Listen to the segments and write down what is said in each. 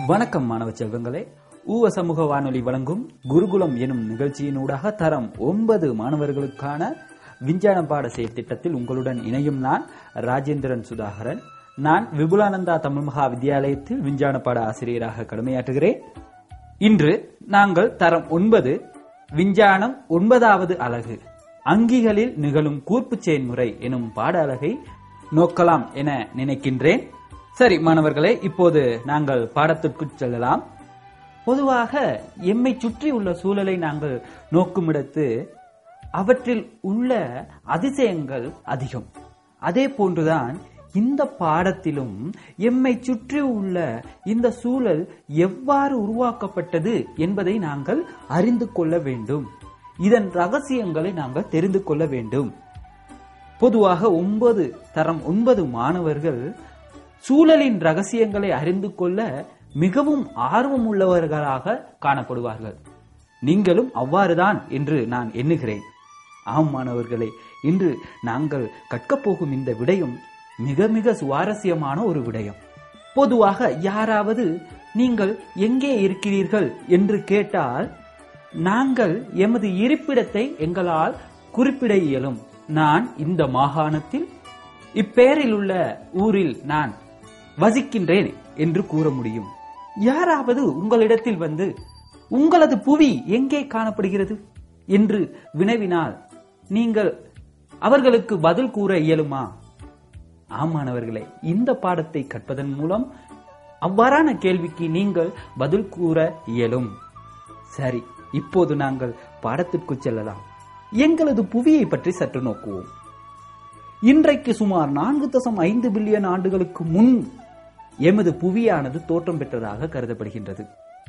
வணக்கம் மாணவ செல்வங்களே ஊவ சமூக வானொலி வழங்கும் குருகுலம் எனும் நிகழ்ச்சியினூடாக தரம் ஒன்பது மாணவர்களுக்கான விஞ்ஞான பாட செயற்திட்டத்தில் உங்களுடன் இணையும் நான் ராஜேந்திரன் சுதாகரன் நான் விபுலானந்தா தமிழ் மகா வித்தியாலயத்தில் விஞ்ஞான பாட ஆசிரியராக கடமையாற்றுகிறேன் இன்று நாங்கள் தரம் ஒன்பது விஞ்ஞானம் ஒன்பதாவது அலகு அங்கிகளில் நிகழும் கூர்ப்பு செயன்முறை எனும் பாட அலகை நோக்கலாம் என நினைக்கின்றேன் சரி மாணவர்களே இப்போது நாங்கள் பாடத்திற்கு செல்லலாம் பொதுவாக எம்மை சுற்றி உள்ள சூழலை நாங்கள் நோக்குமிடத்து அவற்றில் உள்ள அதிசயங்கள் அதிகம் அதே போன்றுதான் இந்த பாடத்திலும் எம்மை சுற்றி உள்ள இந்த சூழல் எவ்வாறு உருவாக்கப்பட்டது என்பதை நாங்கள் அறிந்து கொள்ள வேண்டும் இதன் ரகசியங்களை நாங்கள் தெரிந்து கொள்ள வேண்டும் பொதுவாக ஒன்பது தரம் ஒன்பது மாணவர்கள் சூழலின் ரகசியங்களை அறிந்து கொள்ள மிகவும் ஆர்வம் உள்ளவர்களாக காணப்படுவார்கள் நீங்களும் அவ்வாறுதான் என்று நான் எண்ணுகிறேன் ஆம் மாணவர்களே இன்று நாங்கள் கற்கப் போகும் இந்த விடயம் மிக மிக சுவாரஸ்யமான ஒரு விடயம் பொதுவாக யாராவது நீங்கள் எங்கே இருக்கிறீர்கள் என்று கேட்டால் நாங்கள் எமது இருப்பிடத்தை எங்களால் குறிப்பிட இயலும் நான் இந்த மாகாணத்தில் இப்பெயரில் உள்ள ஊரில் நான் வசிக்கின்றேன் என்று கூற முடியும் யாராவது உங்களிடத்தில் வந்து உங்களது புவி எங்கே காணப்படுகிறது என்று வினவினால் நீங்கள் அவர்களுக்கு பதில் கூற இயலுமா ஆமானவர்களே இந்த பாடத்தை கற்பதன் மூலம் அவ்வாறான கேள்விக்கு நீங்கள் பதில் கூற இயலும் சரி இப்போது நாங்கள் பாடத்திற்கு செல்லலாம் எங்களது புவியை பற்றி சற்று நோக்குவோம் இன்றைக்கு சுமார் நான்கு தசம் ஐந்து பில்லியன் ஆண்டுகளுக்கு முன் எமது புவியானது தோற்றம் பெற்றதாக கருதப்படுகின்றது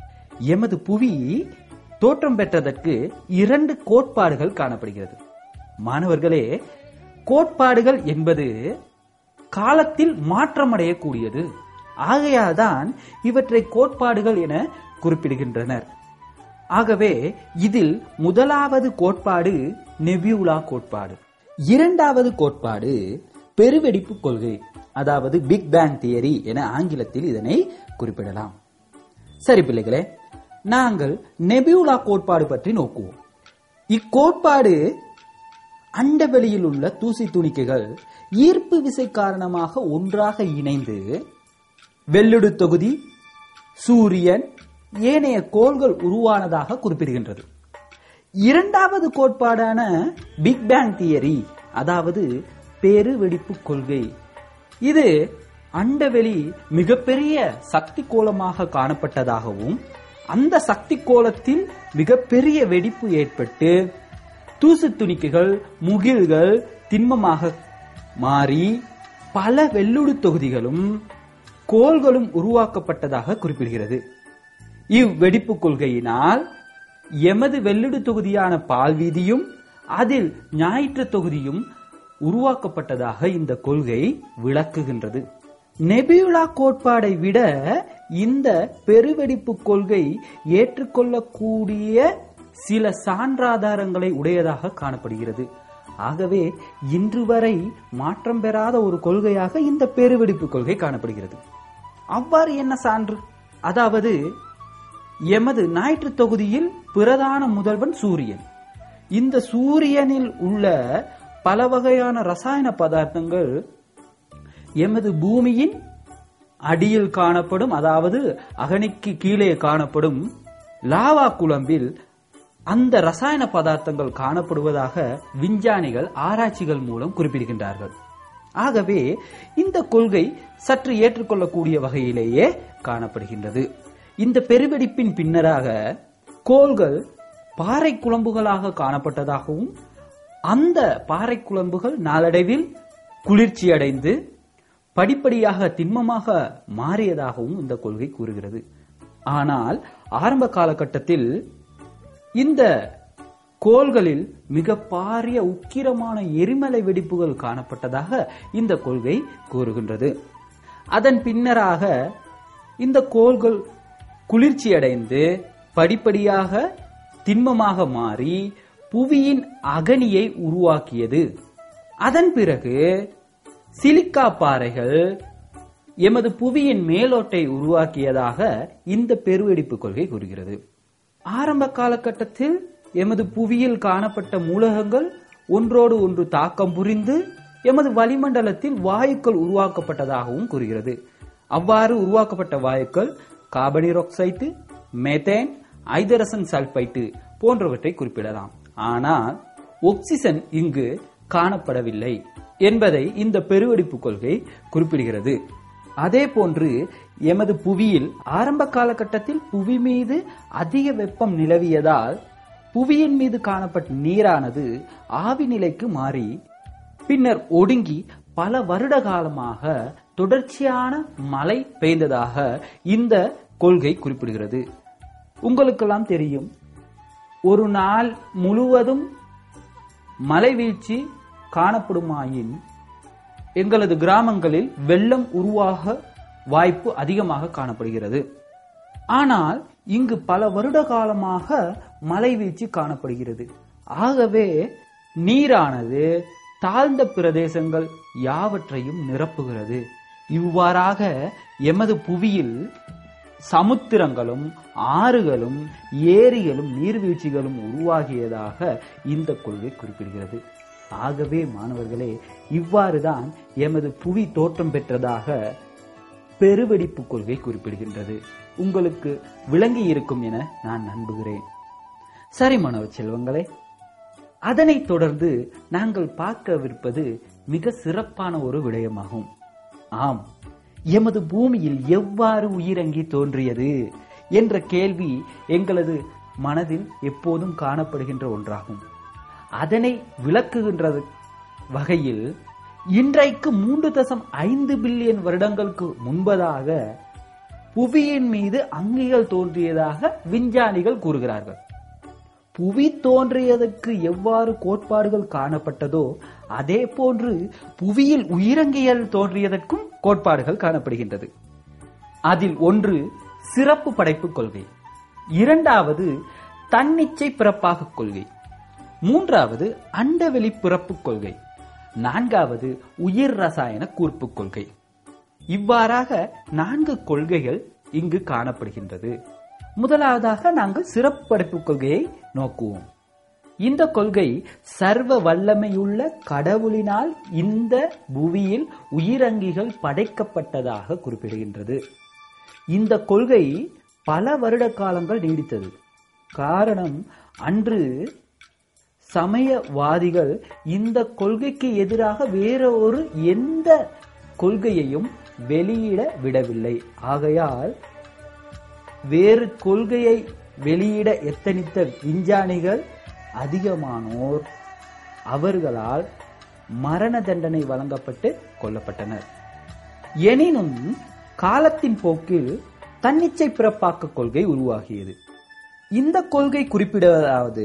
எமது புவி தோற்றம் பெற்றதற்கு இரண்டு கோட்பாடுகள் காணப்படுகிறது மாணவர்களே கோட்பாடுகள் என்பது காலத்தில் மாற்றமடையக்கூடியது ஆகையால்தான் இவற்றை கோட்பாடுகள் என குறிப்பிடுகின்றனர் ஆகவே இதில் முதலாவது கோட்பாடு நெபியூலா கோட்பாடு இரண்டாவது கோட்பாடு பெருவெடிப்பு கொள்கை அதாவது பிக் பேங் தியரி என ஆங்கிலத்தில் இதனை குறிப்பிடலாம் சரி பிள்ளைகளே நாங்கள் நெபியூலா கோட்பாடு பற்றி நோக்குவோம் இக்கோட்பாடு அண்டவெளியில் உள்ள தூசி துணிக்கைகள் ஈர்ப்பு விசை காரணமாக ஒன்றாக இணைந்து வெள்ளிடு தொகுதி சூரியன் ஏனைய கோள்கள் உருவானதாக குறிப்பிடுகின்றது இரண்டாவது கோட்பாடான பிக் பேங் தியரி அதாவது பெருவெடிப்பு கொள்கை இது அண்டவெளி மிகப்பெரிய சக்தி கோலமாக காணப்பட்டதாகவும் அந்த சக்தி கோலத்தில் மிகப்பெரிய வெடிப்பு ஏற்பட்டு தூசு துணிக்கைகள் முகில்கள் திண்மமாக மாறி பல வெள்ளுடு தொகுதிகளும் கோள்களும் உருவாக்கப்பட்டதாக குறிப்பிடுகிறது இவ்வெடிப்பு கொள்கையினால் எமது வெள்ளிடு தொகுதியான பால்வீதியும் அதில் ஞாயிற்று தொகுதியும் உருவாக்கப்பட்டதாக இந்த கொள்கை விளக்குகின்றது நெபியுலா கோட்பாடை விட இந்த பெருவெடிப்பு கொள்கை ஏற்றுக்கொள்ளக்கூடிய சில சான்றாதாரங்களை உடையதாக காணப்படுகிறது ஆகவே இன்று வரை மாற்றம் பெறாத ஒரு கொள்கையாக இந்த பெருவெடிப்பு கொள்கை காணப்படுகிறது அவ்வாறு என்ன சான்று அதாவது எமது ஞாயிற்று தொகுதியில் பிரதான முதல்வன் சூரியன் இந்த சூரியனில் உள்ள பல வகையான ரசாயன பதார்த்தங்கள் எமது பூமியின் அடியில் காணப்படும் அதாவது அகனிக்கு கீழே காணப்படும் லாவா குழம்பில் அந்த ரசாயன பதார்த்தங்கள் காணப்படுவதாக விஞ்ஞானிகள் ஆராய்ச்சிகள் மூலம் குறிப்பிடுகின்றார்கள் ஆகவே இந்த கொள்கை சற்று ஏற்றுக்கொள்ளக்கூடிய வகையிலேயே காணப்படுகின்றது இந்த பெருவெடிப்பின் பின்னராக கோள்கள் பாறை குழம்புகளாக காணப்பட்டதாகவும் அந்த பாறை குழம்புகள் நாளடைவில் குளிர்ச்சியடைந்து படிப்படியாக திண்மமாக மாறியதாகவும் இந்த கொள்கை கூறுகிறது ஆனால் ஆரம்ப காலகட்டத்தில் இந்த கோள்களில் மிக பாரிய உக்கிரமான எரிமலை வெடிப்புகள் காணப்பட்டதாக இந்த கொள்கை கூறுகின்றது அதன் பின்னராக இந்த கோள்கள் குளிர்ச்சியடைந்து படிப்படியாக திண்மமாக மாறி புவியின் அகனியை உருவாக்கியது அதன் பிறகு சிலிக்கா பாறைகள் எமது புவியின் மேலோட்டை உருவாக்கியதாக இந்த பெருவெடிப்பு கொள்கை கூறுகிறது ஆரம்ப காலகட்டத்தில் எமது புவியில் காணப்பட்ட மூலகங்கள் ஒன்றோடு ஒன்று தாக்கம் புரிந்து எமது வளிமண்டலத்தில் வாயுக்கள் உருவாக்கப்பட்டதாகவும் கூறுகிறது அவ்வாறு உருவாக்கப்பட்ட வாயுக்கள் கார்பனீராக்சைடு மெத்தேன் ஐதரசன் சல்பைட்டு போன்றவற்றை குறிப்பிடலாம் ஆனால் ஒக்சிஜன் இங்கு காணப்படவில்லை என்பதை இந்த பெருவெடிப்பு கொள்கை குறிப்பிடுகிறது அதே போன்று எமது புவியில் ஆரம்ப காலகட்டத்தில் புவி மீது அதிக வெப்பம் நிலவியதால் புவியின் மீது காணப்பட்ட நீரானது ஆவி நிலைக்கு மாறி பின்னர் ஒடுங்கி பல வருட காலமாக தொடர்ச்சியான மழை பெய்ததாக இந்த கொள்கை குறிப்பிடுகிறது உங்களுக்கெல்லாம் தெரியும் ஒரு நாள் முழுவதும் மழை வீழ்ச்சி காணப்படுமாயின் எங்களது கிராமங்களில் வெள்ளம் உருவாக வாய்ப்பு அதிகமாக காணப்படுகிறது ஆனால் இங்கு பல வருட காலமாக மழை வீழ்ச்சி காணப்படுகிறது ஆகவே நீரானது தாழ்ந்த பிரதேசங்கள் யாவற்றையும் நிரப்புகிறது இவ்வாறாக எமது புவியில் சமுத்திரங்களும் ஆறுகளும் ஏரிகளும் நீர்வீழ்ச்சிகளும் உருவாகியதாக இந்த கொள்கை குறிப்பிடுகிறது ஆகவே மாணவர்களே இவ்வாறுதான் எமது புவி தோற்றம் பெற்றதாக பெருவெடிப்பு கொள்கை குறிப்பிடுகின்றது உங்களுக்கு விளங்கி இருக்கும் என நான் நம்புகிறேன் சரி மாணவ செல்வங்களே அதனைத் தொடர்ந்து நாங்கள் பார்க்கவிருப்பது மிக சிறப்பான ஒரு விடயமாகும் ஆம் எமது பூமியில் எவ்வாறு உயிரங்கி தோன்றியது என்ற கேள்வி எங்களது மனதில் எப்போதும் காணப்படுகின்ற ஒன்றாகும் அதனை விளக்குகின்றது வகையில் இன்றைக்கு மூன்று தசம் ஐந்து பில்லியன் வருடங்களுக்கு முன்பதாக புவியின் மீது அங்கிகள் தோன்றியதாக விஞ்ஞானிகள் கூறுகிறார்கள் புவி தோன்றியதற்கு எவ்வாறு கோட்பாடுகள் காணப்பட்டதோ அதே போன்று புவியில் உயிரங்கியல் தோன்றியதற்கும் கோட்பாடுகள் காணப்படுகின்றது அதில் ஒன்று சிறப்பு படைப்பு கொள்கை இரண்டாவது தன்னிச்சை பிறப்பாக கொள்கை மூன்றாவது அண்டவெளி பிறப்பு கொள்கை நான்காவது உயிர் ரசாயன கூர்ப்பு கொள்கை இவ்வாறாக நான்கு கொள்கைகள் இங்கு காணப்படுகின்றது முதலாவதாக நாங்கள் சிறப்பு படைப்பு கொள்கையை நோக்குவோம் இந்த கொள்கை சர்வ வல்லமையுள்ள கடவுளினால் இந்த புவியில் உயிரங்கிகள் படைக்கப்பட்டதாக குறிப்பிடுகின்றது இந்த கொள்கை பல வருட காலங்கள் நீடித்தது காரணம் அன்று சமயவாதிகள் இந்த கொள்கைக்கு எதிராக வேற ஒரு எந்த கொள்கையையும் வெளியிட விடவில்லை ஆகையால் வேறு கொள்கையை வெளியிட எத்தனித்த விஞ்ஞானிகள் அதிகமானோர் அவர்களால் மரண தண்டனை வழங்கப்பட்டு கொல்லப்பட்டனர் எனினும் காலத்தின் போக்கில் தன்னிச்சை பிறப்பாக்க கொள்கை உருவாகியது இந்த கொள்கை குறிப்பிடுவதாவது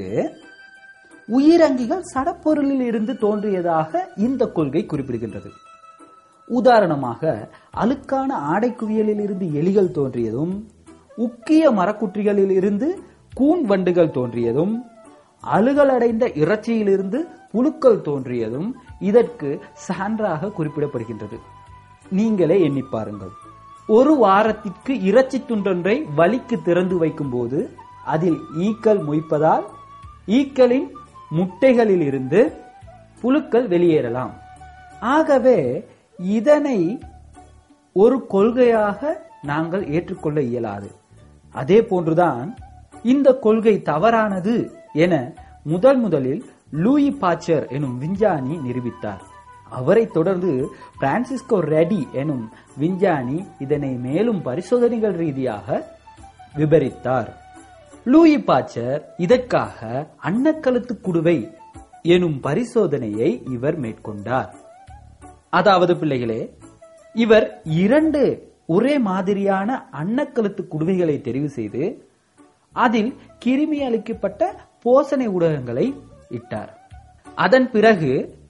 உயிரங்கிகள் சடப்பொருளில் இருந்து தோன்றியதாக இந்த கொள்கை குறிப்பிடுகின்றது உதாரணமாக அழுக்கான ஆடை குவியலில் இருந்து எலிகள் தோன்றியதும் உக்கிய மரக்குற்றிகளில் இருந்து கூன் வண்டுகள் தோன்றியதும் அழுகலடைந்த இறைச்சியிலிருந்து புழுக்கள் தோன்றியதும் இதற்கு சான்றாக குறிப்பிடப்படுகின்றது நீங்களே எண்ணி பாருங்கள் ஒரு வாரத்திற்கு இறைச்சி துண்டொன்றை வலிக்கு திறந்து வைக்கும்போது அதில் ஈக்கள் மொய்ப்பதால் ஈக்களின் முட்டைகளில் இருந்து புழுக்கள் வெளியேறலாம் ஆகவே இதனை ஒரு கொள்கையாக நாங்கள் ஏற்றுக்கொள்ள இயலாது அதே போன்றுதான் இந்த கொள்கை தவறானது என முதல் முதலில் லூயி பாச்சர் எனும் விஞ்ஞானி நிரூபித்தார் அவரை தொடர்ந்து பிரான்சிஸ்கோ ரெடி எனும் விஞ்ஞானி இதனை மேலும் பரிசோதனைகள் ரீதியாக விபரித்தார் லூயி பாச்சர் இதற்காக அன்னக்கழுத்து குடுவை எனும் பரிசோதனையை இவர் மேற்கொண்டார் அதாவது பிள்ளைகளே இவர் இரண்டு ஒரே மாதிரியான அன்னக்கழுத்து குடுவைகளை தெரிவு செய்து அதில் கிருமி அளிக்கப்பட்ட போசனை ஊடகங்களை இட்டார் அதன் பிறகு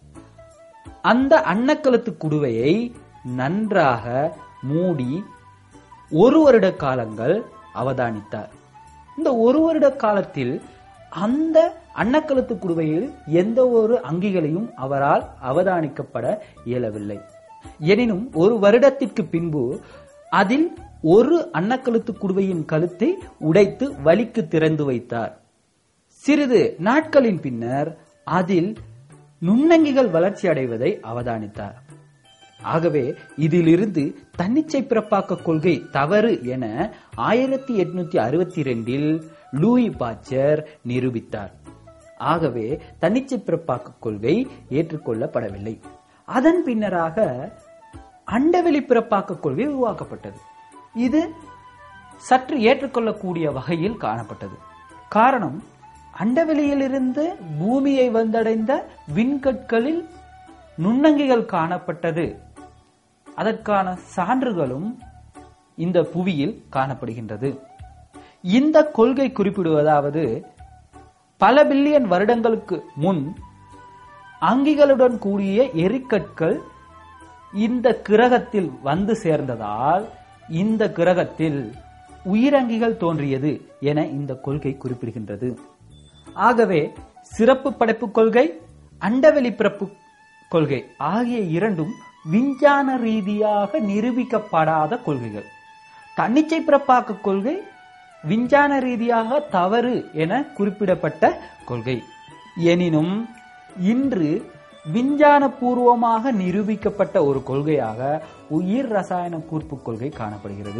அந்த அன்னக்கழுத்து குடுவையை நன்றாக மூடி ஒரு வருட காலங்கள் அவதானித்தார் இந்த ஒரு வருட காலத்தில் அந்த அன்னக்கழுத்து குடுவையில் எந்த ஒரு அங்கிகளையும் அவரால் அவதானிக்கப்பட இயலவில்லை எனினும் ஒரு வருடத்திற்கு பின்பு அதில் ஒரு அன்னக்கழுத்து குடுவையின் கழுத்தை உடைத்து வலிக்கு திறந்து வைத்தார் சிறிது நாட்களின் பின்னர் அதில் நுண்ணங்கிகள் வளர்ச்சி அடைவதை அவதானித்தார் ஆகவே இதிலிருந்து தன்னிச்சை பிறப்பாக்க கொள்கை தவறு என ஆயிரத்தி எட்நூத்தி அறுபத்தி ரெண்டில் லூயி பாச்சர் நிரூபித்தார் ஆகவே தன்னிச்சை பிறப்பாக்க கொள்கை ஏற்றுக்கொள்ளப்படவில்லை அதன் பின்னராக அண்டவெளி பிறப்பாக்க கொள்கை உருவாக்கப்பட்டது இது சற்று ஏற்றுக்கொள்ளக்கூடிய வகையில் காணப்பட்டது காரணம் அண்டவெளியிலிருந்து பூமியை வந்தடைந்த விண்கற்களில் நுண்ணங்கிகள் காணப்பட்டது அதற்கான சான்றுகளும் இந்த புவியில் காணப்படுகின்றது இந்த கொள்கை குறிப்பிடுவதாவது பல பில்லியன் வருடங்களுக்கு முன் அங்கிகளுடன் கூடிய எரிக்கற்கள் இந்த கிரகத்தில் வந்து சேர்ந்ததால் இந்த கிரகத்தில் உயிரங்கிகள் தோன்றியது என இந்த கொள்கை குறிப்பிடுகின்றது ஆகவே சிறப்பு படைப்பு கொள்கை அண்டவெளி பிறப்பு கொள்கை ஆகிய இரண்டும் விஞ்ஞான ரீதியாக நிரூபிக்கப்படாத கொள்கைகள் தன்னிச்சை பிறப்பாக்க கொள்கை விஞ்ஞான ரீதியாக தவறு என குறிப்பிடப்பட்ட கொள்கை எனினும் இன்று விஞ்ஞான பூர்வமாக நிரூபிக்கப்பட்ட ஒரு கொள்கையாக உயிர் ரசாயன கூர்ப்பு கொள்கை காணப்படுகிறது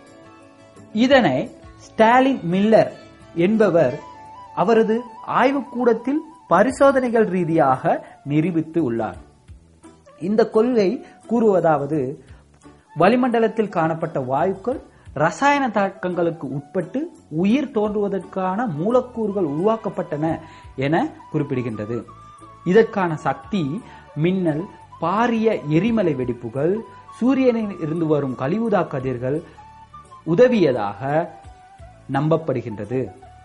இதனை ஸ்டாலின் மில்லர் என்பவர் அவரது ஆய்வுக்கூடத்தில் பரிசோதனைகள் ரீதியாக நிரூபித்து உள்ளார் இந்த கொள்கை கூறுவதாவது வளிமண்டலத்தில் காணப்பட்ட வாயுக்கள் ரசாயன தாக்கங்களுக்கு உட்பட்டு உயிர் தோன்றுவதற்கான மூலக்கூறுகள் உருவாக்கப்பட்டன என குறிப்பிடுகின்றது இதற்கான சக்தி மின்னல் பாரிய எரிமலை வெடிப்புகள் சூரியனில் இருந்து வரும் கழிவுதா கதிர்கள் உதவியதாக நம்பப்படுகின்றது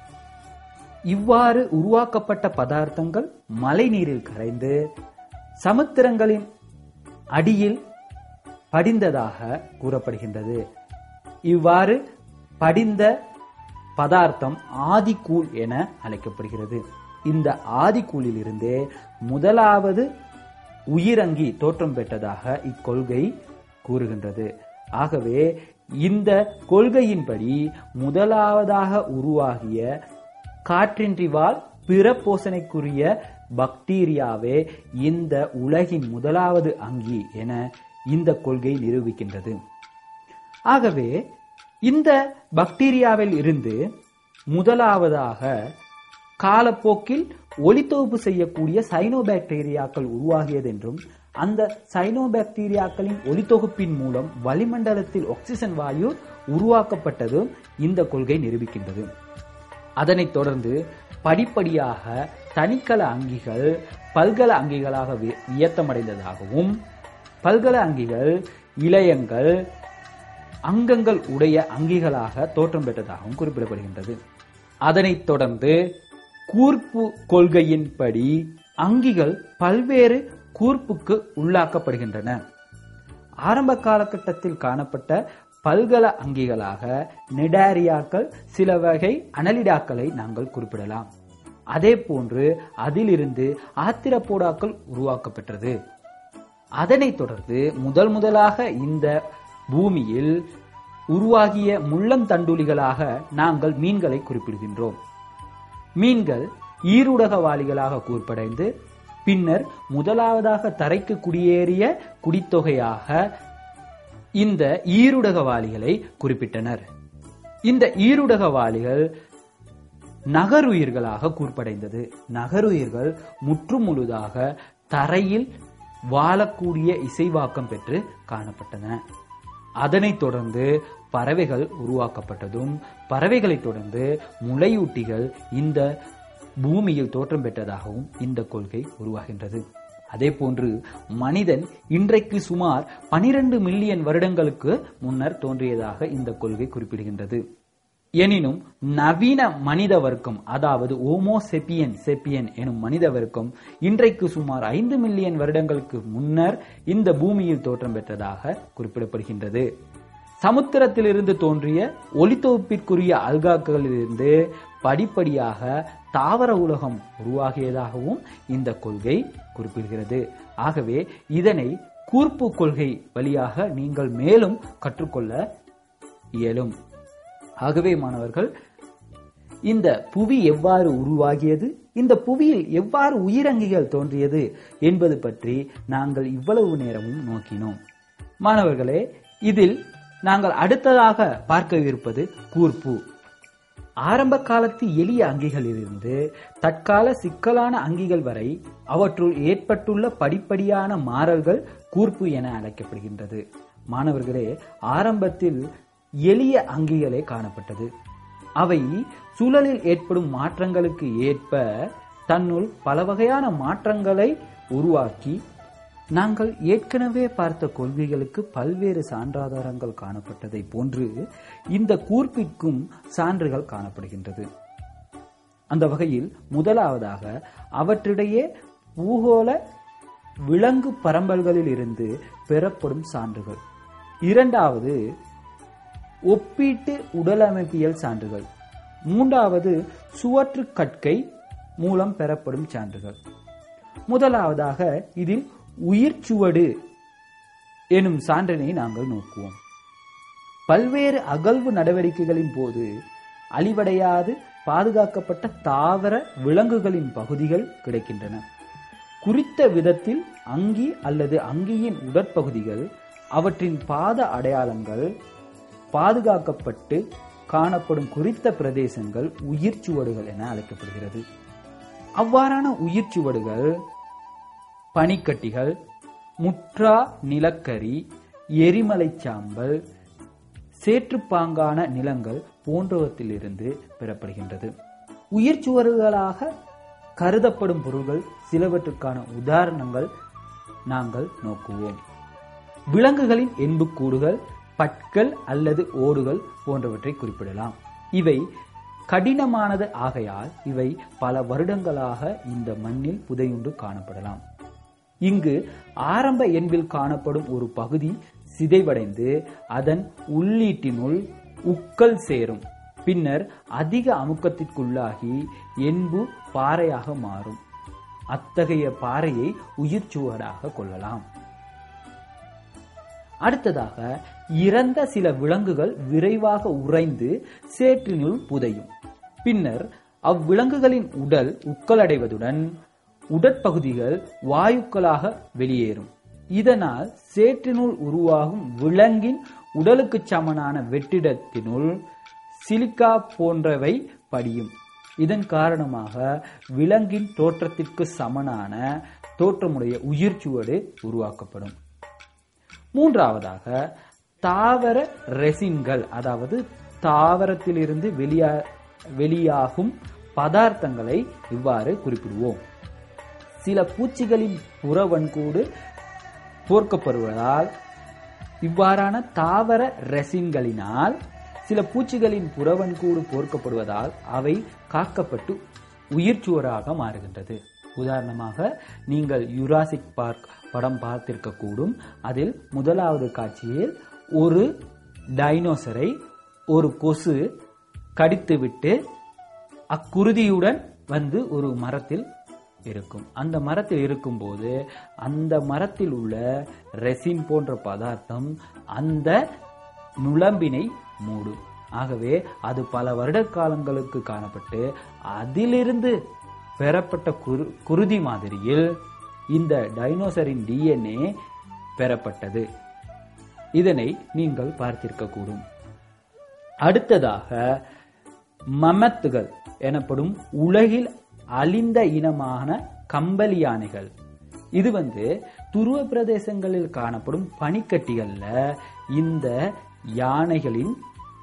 இவ்வாறு உருவாக்கப்பட்ட பதார்த்தங்கள் மழை நீரில் கரைந்து சமுத்திரங்களின் அடியில் படிந்ததாக கூறப்படுகின்றது இவ்வாறு படிந்த பதார்த்தம் ஆதிக்கூழ் என அழைக்கப்படுகிறது இந்த ஆதிக்கூழில் இருந்தே முதலாவது உயிரங்கி தோற்றம் பெற்றதாக இக்கொள்கை கூறுகின்றது ஆகவே இந்த கொள்கையின்படி முதலாவதாக உருவாகிய காற்றின்றி வாழ் பிற போசனைக்குரிய பாக்டீரியாவே இந்த உலகின் முதலாவது அங்கி என இந்த கொள்கை நிரூபிக்கின்றது ஆகவே இந்த பாக்டீரியாவில் இருந்து முதலாவதாக காலப்போக்கில் ஒளித்தொகுப்பு செய்யக்கூடிய சைனோபாக்டீரியாக்கள் உருவாகியது என்றும் அந்த சைனோபாக்டீரியாக்களின் ஒளித்தொகுப்பின் மூலம் வளிமண்டலத்தில் ஆக்சிஜன் வாயு உருவாக்கப்பட்டதும் இந்த கொள்கை நிரூபிக்கின்றது அதனைத் தொடர்ந்து படிப்படியாக தனிக்கல அங்கிகள் பல்கல அங்கிகளாக வி- வியத்தமடைந்ததாகவும் பல்கல அங்கிகள் இளையங்கள் அங்கங்கள் உடைய அங்கிகளாக தோற்றம் பெற்றதாகவும் குறிப்பிடப்படுகின்றது அதனைத் தொடர்ந்து கூர்ப்பு கொள்கையின்படி அங்கிகள் பல்வேறு கூர்ப்புக்கு உள்ளாக்கப்படுகின்றன ஆரம்ப காலகட்டத்தில் காணப்பட்ட பல்கல அங்கிகளாக நெடாரியாக்கள் சில வகை அனலிடாக்களை நாங்கள் குறிப்பிடலாம் அதே போன்று அதிலிருந்து ஆத்திரப்போடாக்கள் உருவாக்கப்பெற்றது அதனைத் தொடர்ந்து முதல் முதலாக இந்த பூமியில் உருவாகிய முள்ளந்தண்டுளிகளாக நாங்கள் மீன்களை குறிப்பிடுகின்றோம் மீன்கள் ஈருடகவாளிகளாக கூர்ப்படைந்து பின்னர் முதலாவதாக தரைக்கு குடியேறிய குடித்தொகையாக இந்த ஈருடகவாளிகளை குறிப்பிட்டனர் இந்த ஈருடகவாளிகள் நகருயிர்களாக கூர்ப்படைந்தது நகருயிர்கள் முற்றுமுழுதாக தரையில் வாழக்கூடிய இசைவாக்கம் பெற்று காணப்பட்டன அதனைத் தொடர்ந்து பறவைகள் உருவாக்கப்பட்டதும் பறவைகளைத் தொடர்ந்து முளையூட்டிகள் இந்த பூமியில் தோற்றம் பெற்றதாகவும் இந்த கொள்கை உருவாகின்றது அதே போன்று மனிதன் இன்றைக்கு சுமார் 12 மில்லியன் வருடங்களுக்கு முன்னர் தோன்றியதாக இந்த கொள்கை குறிப்பிடுகின்றது எனினும் நவீன மனித வர்க்கம் அதாவது ஓமோ செப்பியன் செப்பியன் எனும் மனித வர்க்கம் இன்றைக்கு சுமார் ஐந்து மில்லியன் வருடங்களுக்கு முன்னர் இந்த பூமியில் தோற்றம் பெற்றதாக குறிப்பிடப்படுகின்றது சமுத்திரத்திலிருந்து தோன்றிய ஒளித்தொகுப்பிற்குரிய அல்காக்களிலிருந்து படிப்படியாக தாவர உலகம் உருவாகியதாகவும் இந்த கொள்கை குறிப்பிடுகிறது ஆகவே இதனை கூர்ப்பு கொள்கை வழியாக நீங்கள் மேலும் கற்றுக்கொள்ள இயலும் ஆகவே மாணவர்கள் இந்த புவி எவ்வாறு உருவாகியது இந்த புவியில் எவ்வாறு உயிரங்கிகள் தோன்றியது என்பது பற்றி நாங்கள் இவ்வளவு நேரமும் நோக்கினோம் மாணவர்களே இதில் நாங்கள் அடுத்ததாக பார்க்கவிருப்பது கூர்ப்பு ஆரம்ப காலத்து எளிய அங்கிகளிலிருந்து தற்கால சிக்கலான அங்கிகள் வரை அவற்றுள் ஏற்பட்டுள்ள படிப்படியான மாறல்கள் கூர்ப்பு என அழைக்கப்படுகின்றது மாணவர்களே ஆரம்பத்தில் எளிய அங்கிகளே காணப்பட்டது அவை சூழலில் ஏற்படும் மாற்றங்களுக்கு ஏற்ப தன்னுள் பல வகையான மாற்றங்களை உருவாக்கி நாங்கள் ஏற்கனவே பார்த்த கொள்கைகளுக்கு பல்வேறு சான்றாதாரங்கள் காணப்பட்டதை போன்று இந்த கூர்ப்பிற்கும் சான்றுகள் காணப்படுகின்றது அந்த வகையில் முதலாவதாக அவற்றிடையே பூகோள விலங்கு பரம்பல்களில் இருந்து பெறப்படும் சான்றுகள் இரண்டாவது ஒப்பீட்டு உடலமைப்பியல் சான்றுகள் மூன்றாவது சுவற்று கற்கை மூலம் பெறப்படும் சான்றுகள் முதலாவதாக இதில் உயிர்ச்சுவடு எனும் சான்றினை நாங்கள் நோக்குவோம் பல்வேறு அகழ்வு நடவடிக்கைகளின் போது அழிவடையாது பாதுகாக்கப்பட்ட தாவர விலங்குகளின் பகுதிகள் கிடைக்கின்றன குறித்த விதத்தில் அங்கி அல்லது அங்கியின் உடற்பகுதிகள் அவற்றின் பாத அடையாளங்கள் பாதுகாக்கப்பட்டு காணப்படும் குறித்த பிரதேசங்கள் உயிர்ச்சுவடுகள் என அழைக்கப்படுகிறது அவ்வாறான உயிர்ச்சுவடுகள் பனிக்கட்டிகள் முற்றா நிலக்கரி எரிமலை சாம்பல் சேற்றுப்பாங்கான நிலங்கள் போன்றவற்றிலிருந்து பெறப்படுகின்றது உயிர்ச்சுவடுகளாக கருதப்படும் பொருள்கள் சிலவற்றுக்கான உதாரணங்கள் நாங்கள் நோக்குவோம் விலங்குகளின் எண்புக்கூடுகள் பற்கள் அல்லது ஓடுகள் போன்றவற்றை குறிப்பிடலாம் இவை கடினமானது ஆகையால் இவை பல வருடங்களாக இந்த மண்ணில் புதையுண்டு காணப்படலாம் இங்கு ஆரம்ப எண்பில் காணப்படும் ஒரு பகுதி சிதைவடைந்து அதன் உள்ளீட்டினுள் உக்கல் சேரும் பின்னர் அதிக அமுக்கத்திற்குள்ளாகி என்பு பாறையாக மாறும் அத்தகைய பாறையை உயிர்ச்சுவடாக கொள்ளலாம் அடுத்ததாக இறந்த சில விலங்குகள் விரைவாக உறைந்து சேற்றினுள் புதையும் பின்னர் அவ்விலங்குகளின் உடல் உக்கலடைவதுடன் உடற்பகுதிகள் வாயுக்களாக வெளியேறும் இதனால் சேற்றினுள் உருவாகும் விலங்கின் உடலுக்கு சமனான வெற்றிடத்தினுள் சிலிக்கா போன்றவை படியும் இதன் காரணமாக விலங்கின் தோற்றத்திற்கு சமனான தோற்றமுடைய உயிர்ச்சுவடு உருவாக்கப்படும் மூன்றாவதாக தாவர ரெசின்கள் அதாவது தாவரத்திலிருந்து வெளியா வெளியாகும் பதார்த்தங்களை இவ்வாறு குறிப்பிடுவோம் சில பூச்சிகளின் புறவன்கூடு போர்க்கப்படுவதால் இவ்வாறான தாவர ரெசின்களினால் சில பூச்சிகளின் புறவன்கூடு போர்க்கப்படுவதால் அவை காக்கப்பட்டு உயிர்ச்சுவராக மாறுகின்றது உதாரணமாக நீங்கள் யுராசிக் பார்க் படம் பார்த்திருக்க கூடும் அதில் முதலாவது காட்சியில் ஒரு டைனோசரை ஒரு கொசு கடித்துவிட்டு அக்குருதியுடன் வந்து ஒரு மரத்தில் இருக்கும் அந்த மரத்தில் இருக்கும்போது அந்த மரத்தில் உள்ள ரெசின் போன்ற பதார்த்தம் அந்த நுளம்பினை மூடும் ஆகவே அது பல வருட காலங்களுக்கு காணப்பட்டு அதிலிருந்து பெறப்பட்ட குரு குருதி மாதிரியில் இந்த டைனோசரின் டிஎன்ஏ பெறப்பட்டது இதனை நீங்கள் பார்த்திருக்க கூடும் அடுத்ததாக மமத்துகள் எனப்படும் உலகில் அழிந்த இனமான கம்பளி யானைகள் இது வந்து துருவ பிரதேசங்களில் காணப்படும் பனிக்கட்டிகள்ல இந்த யானைகளின்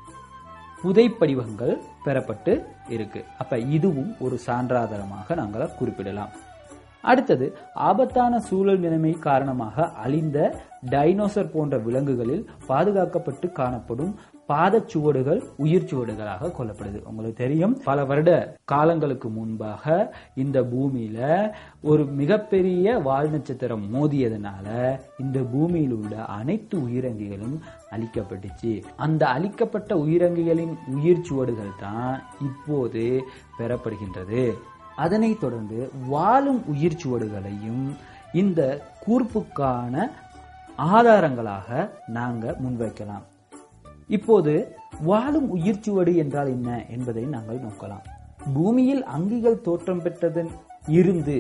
புதைப்படிவங்கள் பெறப்பட்டு இருக்கு அப்ப இதுவும் ஒரு சான்றாதாரமாக நாங்கள் குறிப்பிடலாம் அடுத்தது ஆபத்தான சூழல் நிலைமை காரணமாக அழிந்த டைனோசர் போன்ற விலங்குகளில் பாதுகாக்கப்பட்டு காணப்படும் பாதச்சுவடுகள் உயிர் சுவடுகளாக கொல்லப்படுது உங்களுக்கு தெரியும் பல வருட காலங்களுக்கு முன்பாக இந்த பூமியில ஒரு மிகப்பெரிய வால் நட்சத்திரம் மோதியதுனால இந்த பூமியில் உள்ள அனைத்து உயிரங்கிகளும் அழிக்கப்பட்டுச்சு அந்த அழிக்கப்பட்ட உயிரங்கிகளின் உயிர் சுவடுகள் தான் இப்போது பெறப்படுகின்றது அதனைத் தொடர்ந்து வாழும் உயிர் சுவடுகளையும் இந்த கூர்ப்புக்கான ஆதாரங்களாக நாங்க முன்வைக்கலாம் இப்போது வாழும் உயிர்ச்சுவடு என்றால் என்ன என்பதை நாங்கள் நோக்கலாம் பூமியில் அங்கிகள் தோற்றம் பெற்றதன் இருந்து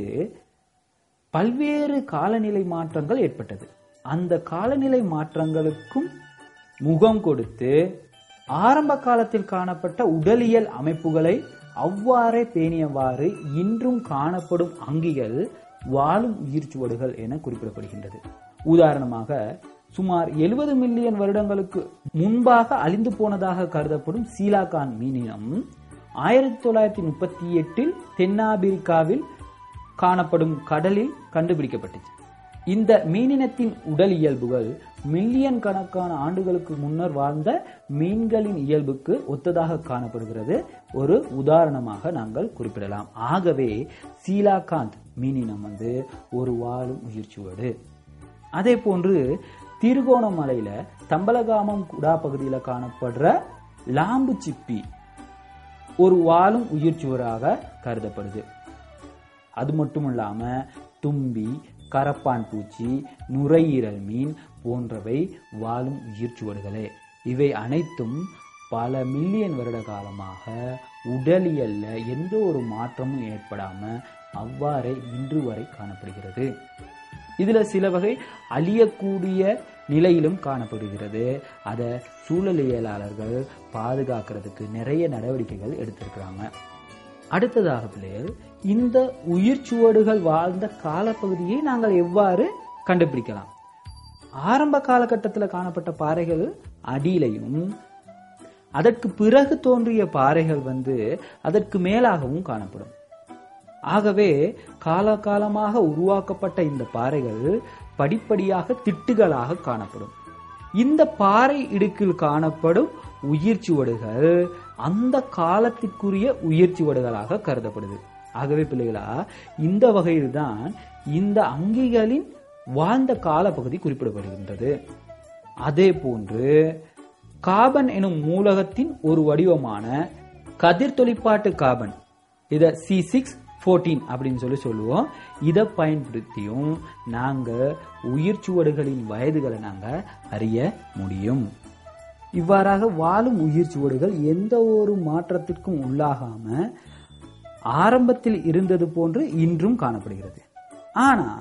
பல்வேறு காலநிலை மாற்றங்கள் ஏற்பட்டது அந்த காலநிலை மாற்றங்களுக்கும் முகம் கொடுத்து ஆரம்ப காலத்தில் காணப்பட்ட உடலியல் அமைப்புகளை அவ்வாறே பேணியவாறு இன்றும் காணப்படும் அங்கிகள் வாழும் உயிர்ச்சுவடுகள் என குறிப்பிடப்படுகின்றது உதாரணமாக சுமார் 70 மில்லியன் வருடங்களுக்கு முன்பாக அழிந்து போனதாக கருதப்படும் சீலாகான் மீனினம் ஆயிரத்தி தொள்ளாயிரத்தி முப்பத்தி எட்டில் தென்னாப்பிரிக்காவில் காணப்படும் கடலில் கண்டுபிடிக்கப்பட்டுச்சு இந்த மீனினத்தின் உடல் இயல்புகள் மில்லியன் கணக்கான ஆண்டுகளுக்கு முன்னர் வாழ்ந்த மீன்களின் இயல்புக்கு ஒத்ததாக காணப்படுகிறது ஒரு உதாரணமாக நாங்கள் குறிப்பிடலாம் ஆகவே சீலாகாந்த் மீனினம் வந்து ஒரு வாழும் உயிர்ச்சுவடு அதே போன்று திருகோணமலையில தம்பலகாமம் குடா பகுதியில் காணப்படுற லாம்பு சிப்பி ஒரு வாழும் உயிர்ச்சுவராக கருதப்படுது அது மட்டும் இல்லாம தும்பி கரப்பான் பூச்சி நுரையீரல் மீன் போன்றவை வாழும் உயிர்ச்சுவடுகளே இவை அனைத்தும் பல மில்லியன் வருட காலமாக உடலியல்ல எந்த ஒரு மாற்றமும் ஏற்படாம அவ்வாறே இன்று வரை காணப்படுகிறது இதுல சில வகை அழியக்கூடிய நிலையிலும் காணப்படுகிறது அதை சூழலியலாளர்கள் பாதுகாக்கிறதுக்கு நிறைய நடவடிக்கைகள் எடுத்திருக்கிறாங்க அடுத்ததாக பிள்ளைகள் இந்த உயிர் சுவடுகள் வாழ்ந்த காலப்பகுதியை நாங்கள் எவ்வாறு கண்டுபிடிக்கலாம் ஆரம்ப காலகட்டத்தில் காணப்பட்ட பாறைகள் அடியிலையும் அதற்கு பிறகு தோன்றிய பாறைகள் வந்து அதற்கு மேலாகவும் காணப்படும் ஆகவே காலகாலமாக உருவாக்கப்பட்ட இந்த பாறைகள் படிப்படியாக திட்டுகளாக காணப்படும் இந்த பாறை இடுக்கில் காணப்படும் உயிர் சுவடுகள் அந்த காலத்திற்குரிய உயிர் சுவடுகளாக கருதப்படுது ஆகவே பிள்ளைகளா இந்த வகையில்தான் இந்த அங்கிகளின் வாழ்ந்த காலப்பகுதி குறிப்பிடப்படுகின்றது அதே போன்று காபன் எனும் மூலகத்தின் ஒரு வடிவமான கதிர் தொழிற்பாட்டு காபன் இத சி சிக்ஸ் ஃபோர்டீன் அப்படின்னு சொல்லி சொல்லுவோம் இதை பயன்படுத்தியும் நாங்க உயிர் சுவடுகளின் வயதுகளை நாங்க அறிய முடியும் இவ்வாறாக வாழும் உயிர் சுவடுகள் எந்த ஒரு மாற்றத்திற்கும் உள்ளாகாம ஆரம்பத்தில் இருந்தது போன்று இன்றும் காணப்படுகிறது ஆனா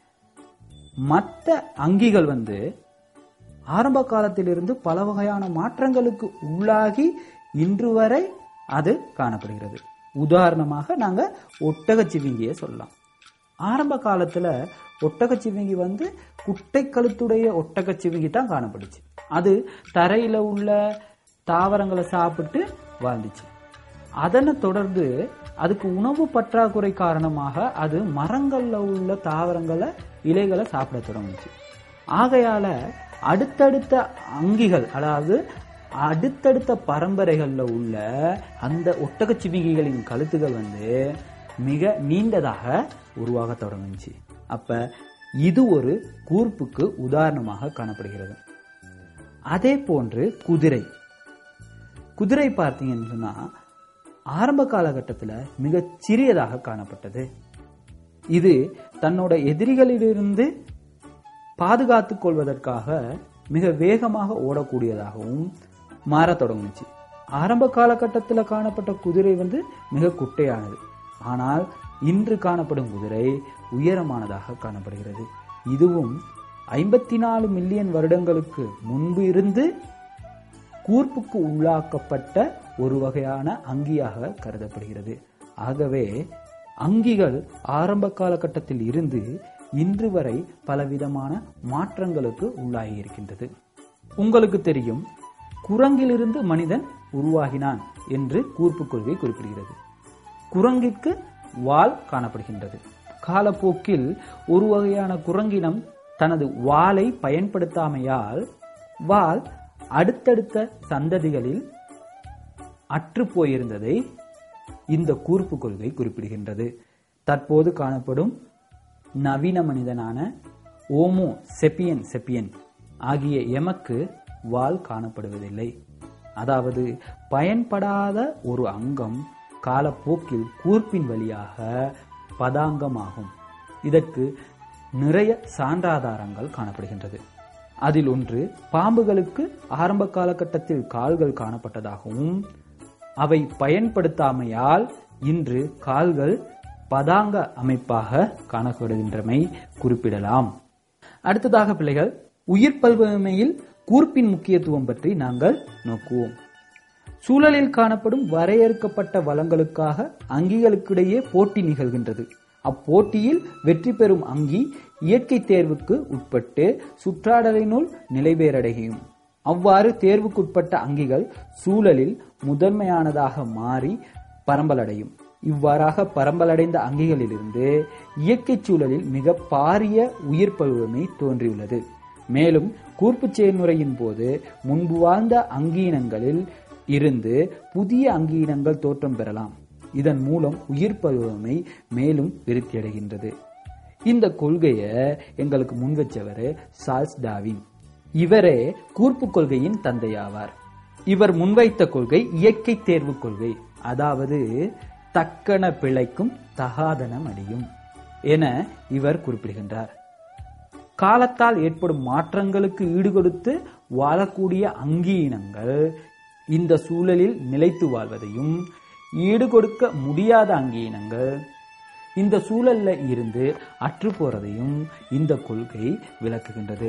மற்ற அங்கிகள் வந்து ஆரம்ப காலத்திலிருந்து பல வகையான மாற்றங்களுக்கு உள்ளாகி இன்று வரை அது காணப்படுகிறது உதாரணமாக நாங்க ஒட்டகச்சிவிங்கியை சொல்லலாம் ஆரம்ப காலத்துல ஒட்டகச்சிவிங்கி வந்து குட்டை கழுத்துடைய ஒட்டகச்சிவிங்கி தான் காணப்படுச்சு அது தரையில உள்ள தாவரங்களை சாப்பிட்டு வாழ்ந்துச்சு அதனை தொடர்ந்து அதுக்கு உணவு பற்றாக்குறை காரணமாக அது மரங்கள்ல உள்ள தாவரங்களை இலைகளை சாப்பிட தொடங்குச்சு ஆகையால அடுத்தடுத்த அங்கிகள் அதாவது அடுத்தடுத்த பரம்பரைகள்ல உள்ள அந்த ஒட்டகச்சிவிங்கிகளின் கழுத்துகள் வந்து மிக நீண்டதாக உருவாக தொடங்குச்சு அப்ப இது ஒரு கூர்ப்புக்கு உதாரணமாக காணப்படுகிறது அதே போன்று குதிரை குதிரை பார்த்தீங்கன்னு சொன்னா ஆரம்ப காலகட்டத்தில் மிகச் சிறியதாக காணப்பட்டது இது தன்னோட எதிரிகளிலிருந்து பாதுகாத்துக் கொள்வதற்காக மிக வேகமாக ஓடக்கூடியதாகவும் மாறத் தொடங்குச்சு ஆரம்ப காலகட்டத்தில் காணப்பட்ட குதிரை வந்து மிக குட்டையானது ஆனால் இன்று காணப்படும் குதிரை உயரமானதாக காணப்படுகிறது இதுவும் ஐம்பத்தி நாலு மில்லியன் வருடங்களுக்கு முன்பு இருந்து கூர்ப்புக்கு உள்ளாக்கப்பட்ட ஒரு வகையான அங்கியாக கருதப்படுகிறது ஆகவே அங்கிகள் ஆரம்ப காலகட்டத்தில் இருந்து இன்று வரை பலவிதமான மாற்றங்களுக்கு உள்ளாகி இருக்கின்றது உங்களுக்கு தெரியும் குரங்கிலிருந்து மனிதன் உருவாகினான் என்று கூர்ப்பு கொள்கை குறிப்பிடுகிறது குரங்கிற்கு வால் காணப்படுகின்றது காலப்போக்கில் ஒரு வகையான குரங்கினம் தனது வாளை பயன்படுத்தாமையால் வால் அடுத்தடுத்த சந்ததிகளில் அற்று போயிருந்ததை இந்த கூர்ப்பு கொள்கை குறிப்பிடுகின்றது தற்போது காணப்படும் நவீன மனிதனான ஓமோ செப்பியன் செப்பியன் ஆகிய எமக்கு வால் காணப்படுவதில்லை அதாவது பயன்படாத ஒரு அங்கம் காலப்போக்கில் கூர்ப்பின் வழியாக பதாங்கமாகும் இதற்கு நிறைய சான்றாதாரங்கள் காணப்படுகின்றது அதில் ஒன்று பாம்புகளுக்கு ஆரம்ப காலகட்டத்தில் கால்கள் காணப்பட்டதாகவும் அவை பயன்படுத்தாமையால் இன்று கால்கள் பதாங்க அமைப்பாக காணப்படுகின்றமை குறிப்பிடலாம் அடுத்ததாக பிள்ளைகள் உயிர் பல்வகைமையில் கூர்ப்பின் முக்கியத்துவம் பற்றி நாங்கள் நோக்குவோம் சூழலில் காணப்படும் வரையறுக்கப்பட்ட வளங்களுக்காக அங்கிகளுக்கிடையே போட்டி நிகழ்கின்றது அப்போட்டியில் வெற்றி பெறும் அங்கி இயற்கை தேர்வுக்கு உட்பட்டு சுற்றாடலினுள் நிலைபெறடையும் அவ்வாறு தேர்வுக்குட்பட்ட அங்கிகள் சூழலில் முதன்மையானதாக மாறி பரம்பலடையும் இவ்வாறாக பரம்பலடைந்த அங்கிகளிலிருந்து இயற்கை சூழலில் மிக பாரிய உயிர் பருவமை தோன்றியுள்ளது மேலும் கூர்ப்பு செயல்முறையின் போது முன்பு வாழ்ந்த அங்கீனங்களில் இருந்து புதிய அங்கீனங்கள் தோற்றம் பெறலாம் இதன் மூலம் உயிர் பருவமை மேலும் விருத்தியடைகின்றது இந்த கொள்கையை எங்களுக்கு முன்வச்சவர் சார்ஸ் டாவின் இவரே கூர்ப்பு கொள்கையின் தந்தையாவார் இவர் முன்வைத்த கொள்கை இயற்கை தேர்வு கொள்கை அதாவது தக்கன பிழைக்கும் தகாதனம் அடியும் என இவர் குறிப்பிடுகின்றார் காலத்தால் ஏற்படும் மாற்றங்களுக்கு ஈடுகொடுத்து வாழக்கூடிய அங்கீனங்கள் இந்த சூழலில் நிலைத்து வாழ்வதையும் ஈடுகொடுக்க முடியாத அங்கீனங்கள் இந்த சூழல்ல இருந்து அற்று போறதையும் இந்த கொள்கை விளக்குகின்றது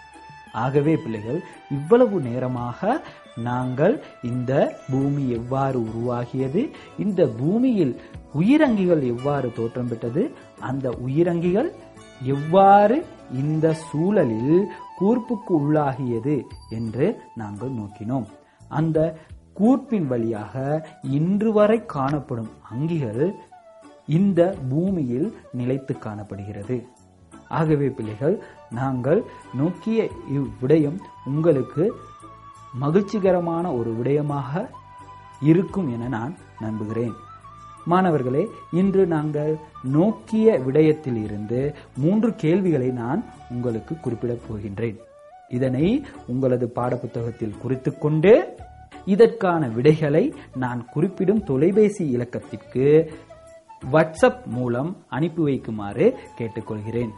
ஆகவே பிள்ளைகள் இவ்வளவு நேரமாக நாங்கள் இந்த பூமி எவ்வாறு உருவாகியது இந்த பூமியில் உயிரங்கிகள் எவ்வாறு தோற்றம் பெற்றது அந்த உயிரங்கிகள் எவ்வாறு இந்த சூழலில் கூர்ப்புக்கு உள்ளாகியது என்று நாங்கள் நோக்கினோம் அந்த கூர்ப்பின் வழியாக இன்று வரை காணப்படும் அங்கிகள் இந்த பூமியில் நிலைத்து காணப்படுகிறது ஆகவே பிள்ளைகள் நாங்கள் நோக்கிய இவ்விடயம் உங்களுக்கு மகிழ்ச்சிகரமான ஒரு விடயமாக இருக்கும் என நான் நம்புகிறேன் மாணவர்களே இன்று நாங்கள் நோக்கிய விடயத்தில் இருந்து மூன்று கேள்விகளை நான் உங்களுக்கு குறிப்பிடப் போகின்றேன் இதனை உங்களது பாடப்புத்தகத்தில் குறித்துக் கொண்டு இதற்கான விடைகளை நான் குறிப்பிடும் தொலைபேசி இலக்கத்திற்கு வாட்ஸ்அப் மூலம் அனுப்பி வைக்குமாறு கேட்டுக்கொள்கிறேன்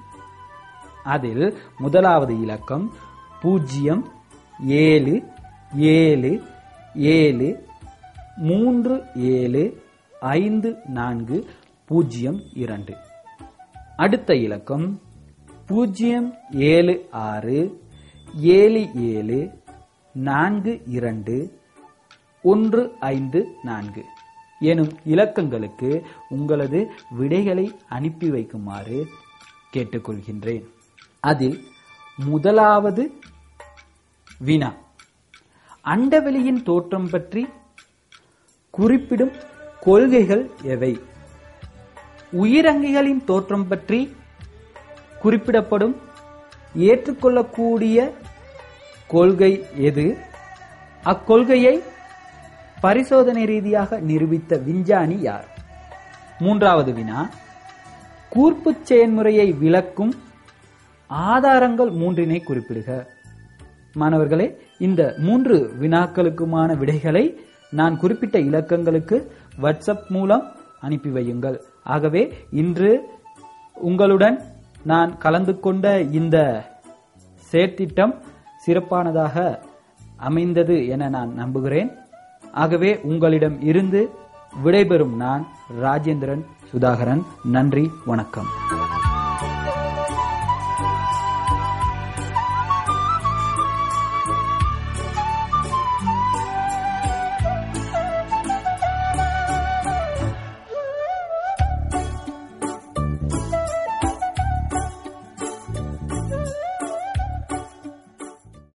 அதில் முதலாவது இலக்கம் பூஜ்ஜியம் ஏழு ஏழு ஏழு மூன்று ஏழு ஐந்து நான்கு பூஜ்ஜியம் இரண்டு அடுத்த இலக்கம் பூஜ்ஜியம் ஏழு ஆறு ஏழு ஏழு நான்கு இரண்டு ஒன்று ஐந்து நான்கு எனும் இலக்கங்களுக்கு உங்களது விடைகளை அனுப்பி வைக்குமாறு கேட்டுக்கொள்கின்றேன் அதில் முதலாவது வினா அண்டவெளியின் தோற்றம் பற்றி குறிப்பிடும் கொள்கைகள் எவை உயிரங்கிகளின் தோற்றம் பற்றி குறிப்பிடப்படும் ஏற்றுக்கொள்ளக்கூடிய கொள்கை எது அக்கொள்கையை பரிசோதனை ரீதியாக நிரூபித்த விஞ்ஞானி யார் மூன்றாவது வினா கூர்ப்பு செயல்முறையை விளக்கும் ஆதாரங்கள் மூன்றினை குறிப்பிடுக மாணவர்களே இந்த மூன்று வினாக்களுக்குமான விடைகளை நான் குறிப்பிட்ட இலக்கங்களுக்கு வாட்ஸ்அப் மூலம் அனுப்பி வையுங்கள் ஆகவே இன்று உங்களுடன் நான் கலந்து கொண்ட இந்த செயற்திட்டம் சிறப்பானதாக அமைந்தது என நான் நம்புகிறேன் ஆகவே உங்களிடம் இருந்து விடைபெறும் நான் ராஜேந்திரன் சுதாகரன் நன்றி வணக்கம்